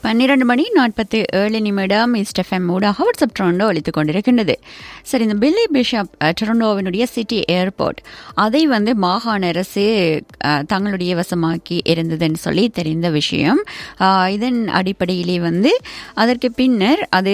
பன்னிரண்டு மணி நாற்பத்தி ஏழு நிமிடம் ஈஸ்ட் எஃப்எம் ஊடாக வாட்ஸ்அப் டொரண்டோ அளித்துக் கொண்டிருக்கின்றது சரி இந்த பில்லி பிஷப் அஹ், டொரண்டோவினுடைய சிட்டி ஏர்போர்ட் அதை வந்து மாகாண அரசு அஹ், தங்களுடைய வசமாக்கி இருந்ததுன்னு சொல்லி தெரிந்த விஷயம் அஹ், இதன் அடிப்படையிலே வந்து அதற்கு பின்னர் அது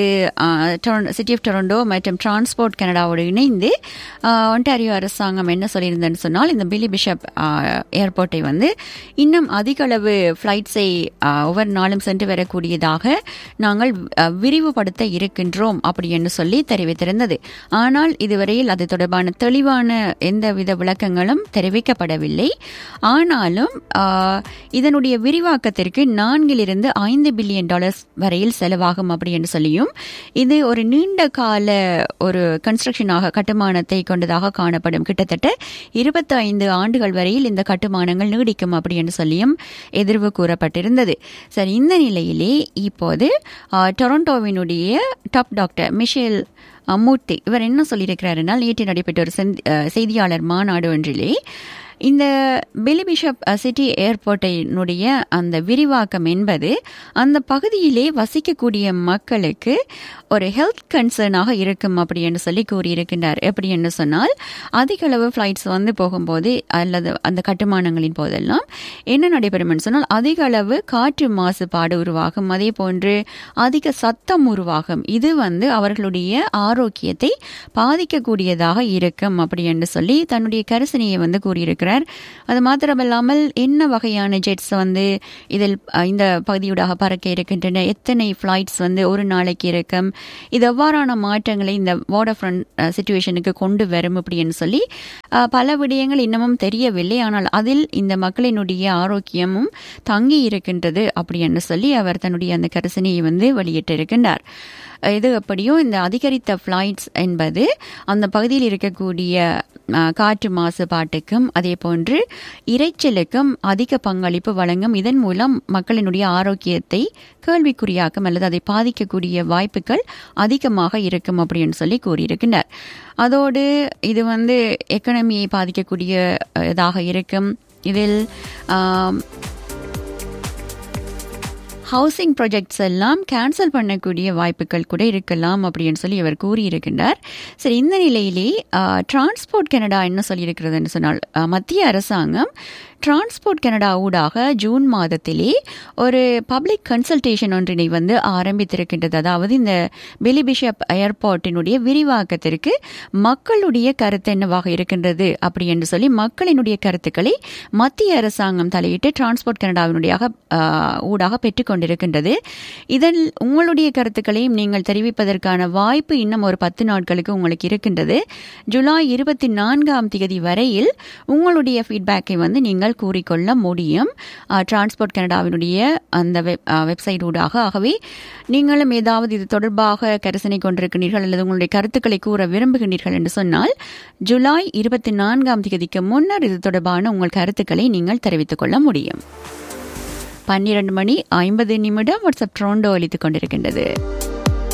சிட்டி ஆஃப் டொரண்டோ மற்றும் டிரான்ஸ்போர்ட் கனடாவோடு இணைந்து அஹ், ஒன்டாரியோ அரசாங்கம் என்ன சொல்லியிருந்தேன்னு சொன்னால் இந்த பில்லி பிஷப் அஹ், ஏர்போர்ட்டை வந்து இன்னும் அதிக அளவு ஃப்ளைட்ஸை ஒவ்வொரு நாளும் சென்று வரக்கூடியதாக நாங்கள் அஹ், விரிவுபடுத்த இருக்கின்றோம் அப்படி என்று சொல்லி தெரிவித்திருந்தது ஆனால் இதுவரையில் அது தொடர்பான தெளிவான எந்தவித விளக்கங்களும் தெரிவிக்கப்படவில்லை ஆனாலும் அஹ், இதனுடைய விரிவாக்கத்திற்கு நான்கிலிருந்து ஐந்து பில்லியன் டாலர்ஸ் வரையில் செலவாகும் அப்படி என்று சொல்லியும் இது ஒரு நீண்ட கால ஒரு கன்ஸ்ட்ரக்ஷனாக கட்டுமானத்தை கொண்டதாக காணப்படும் கிட்டத்தட்ட இருபத்தி ஐந்து ஆண்டுகள் வரையில் இந்த கட்டுமானங்கள் நீடிக்கும் அப்படி என்று சொல்லியும் எதிர்வு கூறப்பட்டிருந்தது சரி இந்த நிலையிலே இப்போது ஆ, டொரண்டோவினுடைய டாப் டாக்டர் மிஷேல் அ, மூர்த்தி இவர் என்ன சொல்லியிருக்கிறாருனால் நேற்று நடைபெற்ற ஒரு செந்தி- அ, செய்தியாளர் மாநாடு ஒன்றிலே இந்த பிலி பிஷப் அ, சிட்டி ஏர்போர்ட்டினுடைய அந்த விரிவாக்கம் என்பது அந்த பகுதியிலே வசிக்கக்கூடிய மக்களுக்கு ஒரு ஹெல்த் கன்சர்னாக இருக்கும் அப்படி என்று சொல்லி கூறியிருக்கின்றார் எப்படி என்று சொன்னால் அதிக அளவு ஃப்ளைட்ஸ் வந்து போகும்போது அல்லது அந்த கட்டுமானங்களின் போதெல்லாம் என்ன நடைபெறும் சொன்னால் அதிக அளவு காற்று மாசுபாடு உருவாகும் அதே போன்று அதிக சத்தம் உருவாகும் இது வந்து அவர்களுடைய ஆரோக்கியத்தை பாதிக்கக்கூடியதாக இருக்கும் அப்படி என்று சொல்லி தன்னுடைய கரிசனையை வந்து கூறியிருக்கிறார் அது மாத்திரமல்லாமல் என்ன வகையான ஜெட்ஸ் வந்து இதில் அஹ், இந்த பகுதியூடாக பறக்க இருக்கின்றன எத்தனை ஃப்ளைட்ஸ் வந்து ஒரு நாளைக்கு இருக்கும் இது எவ்வாறான மாற்றங்களை இந்த வாட்டர் ஃப்ரண்ட் சுச்சுவேஷனுக்கு கொண்டு வரும் அப்படின்னு சொல்லி அஹ், பல விடயங்கள் இன்னமும் தெரியவில்லை ஆனால் அதில் இந்த மக்களினுடைய ஆரோக்கியமும் தங்கி இருக்கின்றது அப்படி என்று சொல்லி அவர் தன்னுடைய அந்த கரிசனையை வந்து வெளியிட்டிருக்கின்றார் இது எப்படியும் இந்த அதிகரித்த ஃப்ளைட்ஸ் என்பது அந்த பகுதியில் இருக்கக்கூடிய அஹ், காற்று மாசுபாட்டுக்கும் அதே போன்று இரைச்சலுக்கும் அதிக பங்களிப்பு வழங்கும் இதன் மூலம் மக்களினுடைய ஆரோக்கியத்தை கேள்விக்குறியாக்கும் அல்லது அதை பாதிக்கக்கூடிய வாய்ப்புகள் அதிகமாக இருக்கும் அப்படின்னு சொல்லி கூறியிருக்கின்றார் அதோடு இது வந்து எக்கனமியை பாதிக்கக்கூடிய அஹ், இதாக இருக்கும் இதில் ஆம், ஹவுசிங் ப்ராஜெக்ட்ஸ் எல்லாம் கேன்சல் பண்ணக்கூடிய வாய்ப்புகள் கூட இருக்கலாம் அப்படின்னு சொல்லி இவர் கூறியிருக்கின்றார் சரி இந்த நிலையிலே டிரான்ஸ்போர்ட் கனடா என்ன சொல்லியிருக்கிறதுன்னு சொன்னால் ஆ, மத்திய அரசாங்கம் டிரான்ஸ்போர்ட் கனடா ஊடாக ஜூன் மாதத்திலே ஒரு பப்ளிக் கன்சல்டேஷன் ஒன்றினை வந்து ஆரம்பித்திருக்கின்றது அதாவது இந்த பிலி பிஷப் ஏர்போர்ட்டினுடைய விரிவாக்கத்திற்கு மக்களுடைய கருத்து என்னவாக இருக்கின்றது அப்படி என்று சொல்லி மக்களினுடைய கருத்துக்களை மத்திய அரசாங்கம் தலையிட்டு டிரான்ஸ்போர்ட் கனடாவினுடைய ஆஹ், ஊடாக பெற்றுக்கொண்டிருக்கின்றது இதில் உங்களுடைய கருத்துக்களையும் நீங்கள் தெரிவிப்பதற்கான வாய்ப்பு இன்னும் ஒரு பத்து நாட்களுக்கு உங்களுக்கு இருக்கின்றது ஜூலை இருபத்தி நான்காம் தேதி வரையில் உங்களுடைய ஃபீட்பேக்கை வந்து நீங்கள் கூறிக்கொள்ள முடியும் டிரான்ஸ்போர்ட் கனடாவினுடைய அந்த வெப் வெப்சைட் ஊடாக ஆகவே நீங்களும் ஏதாவது இது தொடர்பாக கரிசனை கொண்டிருக்கிறீர்கள் அல்லது உங்களுடைய கருத்துக்களை கூற விரும்புகின்றீர்கள் என்று சொன்னால் ஜூலை இருபத்தி நான்காம் தேதிக்கு முன்னர் இது தொடர்பான உங்கள் கருத்துக்களை நீங்கள் தெரிவித்துக் கொள்ள முடியும் பன்னிரண்டு மணி ஐம்பது நிமிடம் வாட்ஸ்அப் ட்ரோண்டோ அளித்துக் கொண்டிருக்கின்றது